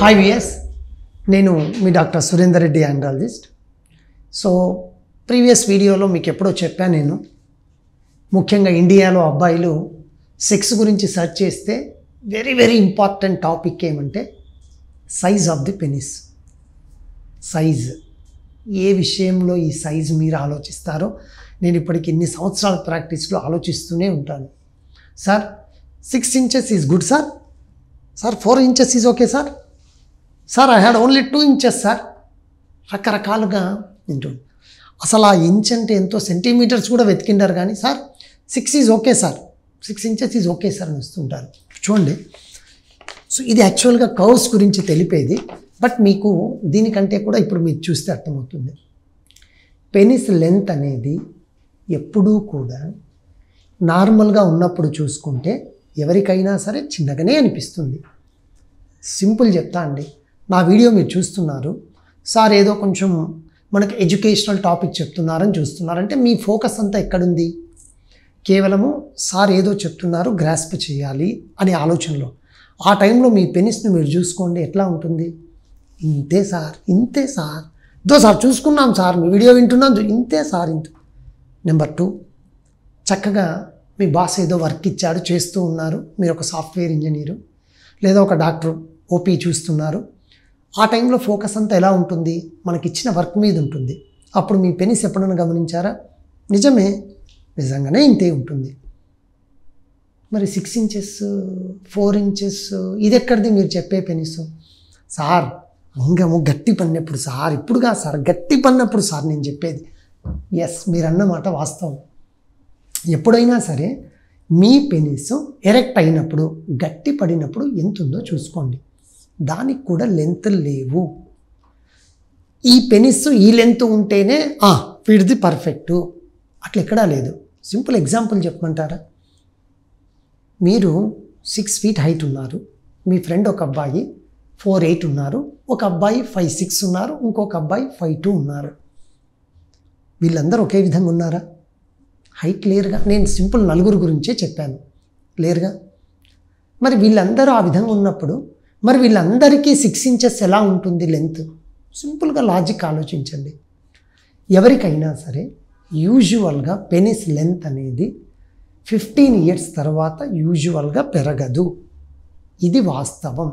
hi విఎస్ నేను మీ doctor Surender Reddy andrologist so previous వీడియోలో మీకు ఎప్పుడో చెప్పాను నేను ముఖ్యంగా ఇండియాలో అబ్బాయిలు సెక్స్ గురించి సెర్చ్ చేస్తే వెరీ వెరీ ఇంపార్టెంట్ టాపిక్ ఏమంటే size of the penis size ఏ విషయంలో ఈ సైజ్ మీరు ఆలోచిస్తారో నేను ఇప్పటికి ఇన్ని సంవత్సరాల ప్రాక్టీస్లో ఆలోచిస్తూనే ఉంటాను sir six inches is good sir sir four inches is okay sir sir I had only two inches sir రకరకాలుగా వింటుంది అసలు ఆ ఇంచ్ అంటే ఎంతో సెంటీమీటర్స్ కూడా వెతికిండారు కానీ sir six is okay sir six inches is okay sir అని వస్తుంటారు చూడండి సో ఇది యాక్చువల్గా కర్వ్స్ గురించి తెలిపేది బట్ మీకు దీనికంటే కూడా ఇప్పుడు మీరు చూస్తే అర్థమవుతుంది పెనిస్ లెంత్ అనేది ఎప్పుడూ కూడా నార్మల్గా ఉన్నప్పుడు చూసుకుంటే ఎవరికైనా సరే చిన్నగానే అనిపిస్తుంది సింపుల్ చెప్తా అండి నా వీడియో మీరు చూస్తున్నారు సార్ ఏదో కొంచెం మనకు ఎడ్యుకేషనల్ టాపిక్ చెప్తున్నారని చూస్తున్నారంటే మీ ఫోకస్ అంతా ఎక్కడుంది కేవలము సార్ ఏదో చెప్తున్నారు గ్రాస్ప్ చేయాలి అనే ఆలోచనలో ఆ టైంలో మీ పెనిస్ని మీరు చూసుకోండి ఎట్లా ఉంటుంది ఇంతే సార్ ఇంతే సార్ ఇదో సార్ చూసుకున్నాం సార్ మీ వీడియో వింటున్నాం చూ- ఇంతే సార్ ఇంత నెంబర్ టూ చక్కగా మీ బాస్ ఏదో వర్క్ ఇచ్చాడు చేస్తూ ఉన్నారు మీరు ఒక సాఫ్ట్వేర్ ఇంజనీరు లేదా ఒక డాక్టర్ ఓపీ చూస్తున్నారు ఆ టైంలో ఫోకస్ అంతా ఎలా ఉంటుంది మనకి ఇచ్చిన వర్క్ మీద ఉంటుంది అప్పుడు మీ పెనిస్ ఎప్పుడైనా గమనించారా నిజమే నిజంగానే ఇంతే ఉంటుంది మరి సిక్స్ ఇంచెస్ ఫోర్ ఇంచెస్ ఇది ఎక్కడిది మీరు చెప్పే పెనిస్ సార్ అంగము గట్టి పడినప్పుడు సార్ ఇప్పుడుగా సార్ గట్టి పడినప్పుడు సార్ నేను చెప్పేది ఎస్ మీరు అన్నమాట వాస్తవం ఎప్పుడైనా సరే మీ పెనిస్ ఎరెక్ట్ అయినప్పుడు గట్టి పడినప్పుడు ఎంత ఉందో చూసుకోండి దానికి కూడా లెంత్ లేవు ఈ పెనిస్ ఈ లెంత్ ఉంటేనే "ఆ, వీడిది పర్ఫెక్టు అట్లా ఎక్కడా లేదు సింపుల్ ఎగ్జాంపుల్ చెప్పమంటారా మీరు సిక్స్ ఫీట్ హైట్ ఉన్నారు మీ ఫ్రెండ్ ఒక అబ్బాయి ఫోర్ ఎయిట్ ఉన్నారు ఒక అబ్బాయి ఫైవ్ సిక్స్ ఉన్నారు ఇంకొక అబ్బాయి ఫైవ్ టూ ఉన్నారు వీళ్ళందరూ ఒకే విధంగా ఉన్నారా హైట్ లేరుగా నేను సింపుల్ నలుగురు గురించే చెప్పాను లేరుగా మరి వీళ్ళందరూ ఆ విధంగా ఉన్నప్పుడు మరి వీళ్ళందరికీ సిక్స్ ఇంచెస్ ఎలా ఉంటుంది లెంత్ సింపుల్గా లాజిక్ ఆలోచించండి ఎవరికైనా సరే యూజువల్గా పెనిస్ లెంత్ అనేది ఫిఫ్టీన్ ఇయర్స్ తర్వాత యూజువల్గా పెరగదు ఇది వాస్తవం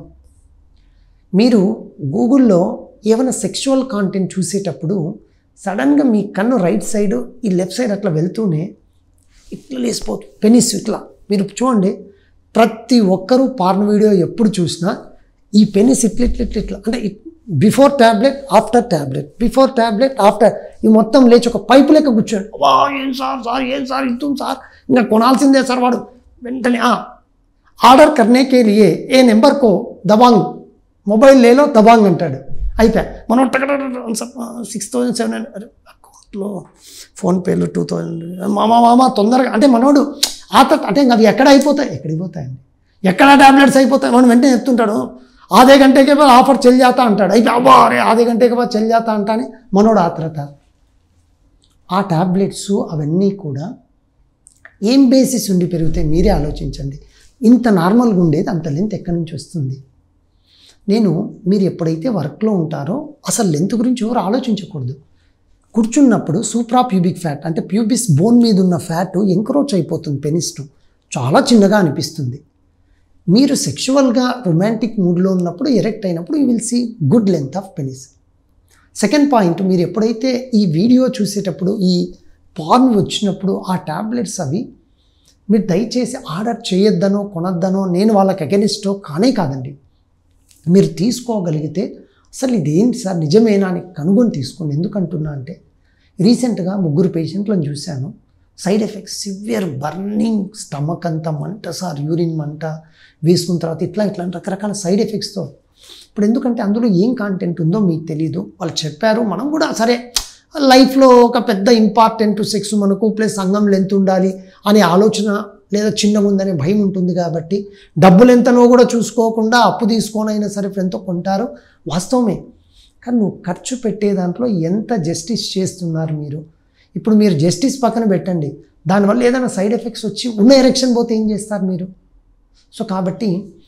మీరు గూగుల్లో ఏమైనా సెక్షువల్ కాంటెంట్ చూసేటప్పుడు సడన్గా మీ కన్ను రైట్ సైడ్ ఈ లెఫ్ట్ సైడ్ అట్లా వెళ్తూనే ఇట్లా లేసిపోతుంది పెనిస్ ఇట్లా మీరు చూడండి ప్రతి ఒక్కరూ పార్న్ వీడియో ఎప్పుడు చూసినా ఈ పెనిస్ ఇట్లా ఇట్లా ఇట్లా ఇట్లా అంటే before tablet after tablet before tablet after ఈ మొత్తం లేచి ఒక పైపు లెక్క కూర్చోండి వా ఏం సార్ సార్ ఏం సార్ ఇంతుంది సార్ ఇంకా కొనాల్సిందే సార్ వాడు వెంటనే "ఆ, ఆర్డర్ కర్నే కే లియే ఏ నెంబర్ కో దబాంగ్ మొబైల్ లేలో దబాంగ్ అంటాడు అయిపోయా మనం సిక్స్ థౌజండ్ సెవెన్ హండ్రెడ్ అకౌంట్లో ఫోన్పేలో టూ థౌజండ్ మామా మామ తొందరగా అంటే మనోడు ఆ తర్వాత అంటే ఇంకా అవి ఎక్కడ అయిపోతాయి ఎక్కడికి పోతాయండి ఎక్కడ ట్యాబ్లెట్స్ అయిపోతాయి మనం వెంటనే చెప్తుంటాడు ఆధే గంటకే బాద్ ఆఫర్ చెల్ జాతా అంటాడు అయితే అబ్బా అరే ఆధే గంటకే బాద్ చెల్ జాతా అంటానే మనోడు ఆత్రత ఆ ట్యాబ్లెట్స్ అవన్నీ కూడా ఏం బేసిస్ ఉండి పెరిగితే మీరే ఆలోచించండి ఇంత నార్మల్గా ఉండేది అంత లెంత్ ఎక్కడి నుంచి వస్తుంది నేను మీరు ఎప్పుడైతే వర్క్లో ఉంటారో అసలు లెంత్ గురించి ఎవరు ఆలోచించకూడదు కూర్చున్నప్పుడు సూప్రా ప్యూబిక్ ఫ్యాట్ అంటే ప్యూబిస్ బోన్ మీద ఉన్న ఫ్యాట్ ఎంక్రోచ్ అయిపోతుంది పెనిస్టు చాలా చిన్నగా అనిపిస్తుంది మీరు సెక్షువల్గా రొమాంటిక్ మూడ్లో ఉన్నప్పుడు ఎరెక్ట్ అయినప్పుడు you will see good length of penis second point మీరు ఎప్పుడైతే ఈ వీడియో చూసేటప్పుడు ఈ పార్న్ వచ్చినప్పుడు ఆ ట్యాబ్లెట్స్ అవి మీరు దయచేసి ఆర్డర్ చేయొద్దనో కొనొద్దనో నేను వాళ్ళకి అగెనిస్టో కానే కాదండి మీరు తీసుకోగలిగితే అసలు ఇదేంటి సార్ నిజమేనా అని కనుగొని తీసుకోండి ఎందుకంటున్నా అంటే రీసెంట్గా ముగ్గురు పేషెంట్లను చూశాను side effects severe burning stomach అంతా మంట సార్ యూరిన్ మంట వేసుకున్న తర్వాత ఇట్లా ఇట్లా రకరకాల సైడ్ ఎఫెక్ట్స్తో ఇప్పుడు ఎందుకంటే అందులో ఏం కాంటెంట్ ఉందో మీకు తెలియదు వాళ్ళు చెప్పారు మనం కూడా సరే లైఫ్లో ఒక పెద్ద ఇంపార్టెంట్ సెక్స్ మనకు ప్లస్ సంఘం లెంత్ ఉండాలి అనే ఆలోచన లేదా చిన్నగా ఉందనే భయం ఉంటుంది కాబట్టి డబ్బులు ఎంతనో కూడా చూసుకోకుండా అప్పు తీసుకొనైనా సరే ఎంతో కొంటారు వాస్తవమే కానీ నువ్వు ఖర్చు పెట్టే దాంట్లో ఎంత జస్టిస్ చేస్తున్నారు మీరు ఇప్పుడు మీరు జస్టిస్ పక్కన పెట్టండి దానివల్ల ఏదైనా సైడ్ ఎఫెక్ట్స్ వచ్చి ఉన్న ఎరెక్షన్ పోతే ఏం చేస్తారు మీరు సో కాబట్టి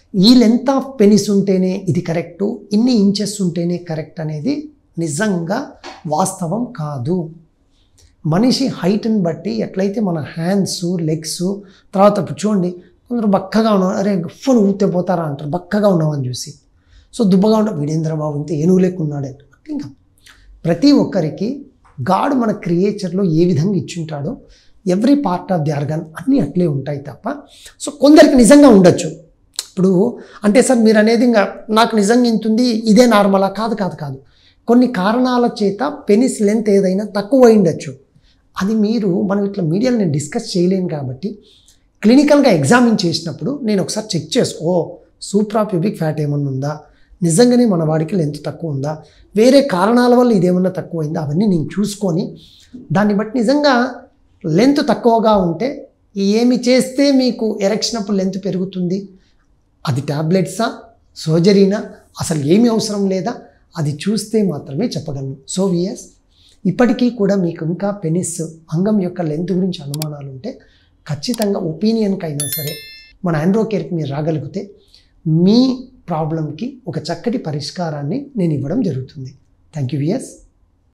ఈ లెంత్ ఆఫ్ పెనిస్ ఉంటేనే ఇది కరెక్టు ఇన్ని ఇంచెస్ ఉంటేనే కరెక్ట్ అనేది నిజంగా వాస్తవం కాదు మనిషి హైట్ని బట్టి ఎట్లయితే మన హ్యాండ్స్ లెగ్స్ తర్వాత ఇప్పుడు చూడండి కొందరు బక్కగా ఉన్నారు అరే ఫోన్ ఊతే పోతారా అంటారు బక్కగా ఉన్నామని చూసి సో దుబ్బగా ఉంటాం వీడేంద్ర బాబు ఇంత ఏనుగు లెక్క ఉన్నాడే ఇంకా ప్రతి ఒక్కరికి గాడ్ మన క్రియేచర్లో ఏ విధంగా ఇచ్చుంటాడో every part of the organ అన్నీ అట్లే ఉంటాయి తప్ప సో కొందరికి నిజంగా ఉండొచ్చు ఇప్పుడు అంటే సార్ మీరు అనేది ఇంకా నాకు నిజంగా ఇంత ఉంది ఇదే నార్మలా కాదు కాదు కాదు కొన్ని కారణాల చేత పెనిస్ లెంత్ ఏదైనా తక్కువ ఉండొచ్చు అది మీరు మనం ఇట్లా మీడియాలో నేను డిస్కస్ చేయలేను కాబట్టి క్లినికల్గా ఎగ్జామిన్ చేసినప్పుడు నేను ఒకసారి చెక్ చేసుకో సూప్రాప్యూబిక్ ఫ్యాట్ ఏమన్నా ఉందా నిజంగానే మన వాడికి లెంత్ తక్కువ ఉందా వేరే కారణాల వల్ల ఇదేమన్నా తక్కువైందా అవన్నీ నేను చూసుకొని దాన్ని బట్టి నిజంగా లెంత్ తక్కువగా ఉంటే ఏమి చేస్తే మీకు ఎరక్షన్ అప్పుడు లెంత్ పెరుగుతుంది అది ట్యాబ్లెట్సా సర్జరీనా అసలు ఏమి అవసరం లేదా అది చూస్తే మాత్రమే చెప్పగలను సో వియస్ ఇప్పటికీ కూడా మీకు ఇంకా పెనిస్ అంగం యొక్క లెంత్ గురించి అనుమానాలు ఉంటే ఖచ్చితంగా ఒపీనియన్కి అయినా సరే మన ఆండ్రో కేర్కి మీరు రాగలిగితే మీ ప్రాబ్లంకి ఒక చక్కటి పరిష్కారాన్ని నేను ఇవ్వడం జరుగుతుంది థ్యాంక్ యూ వియస్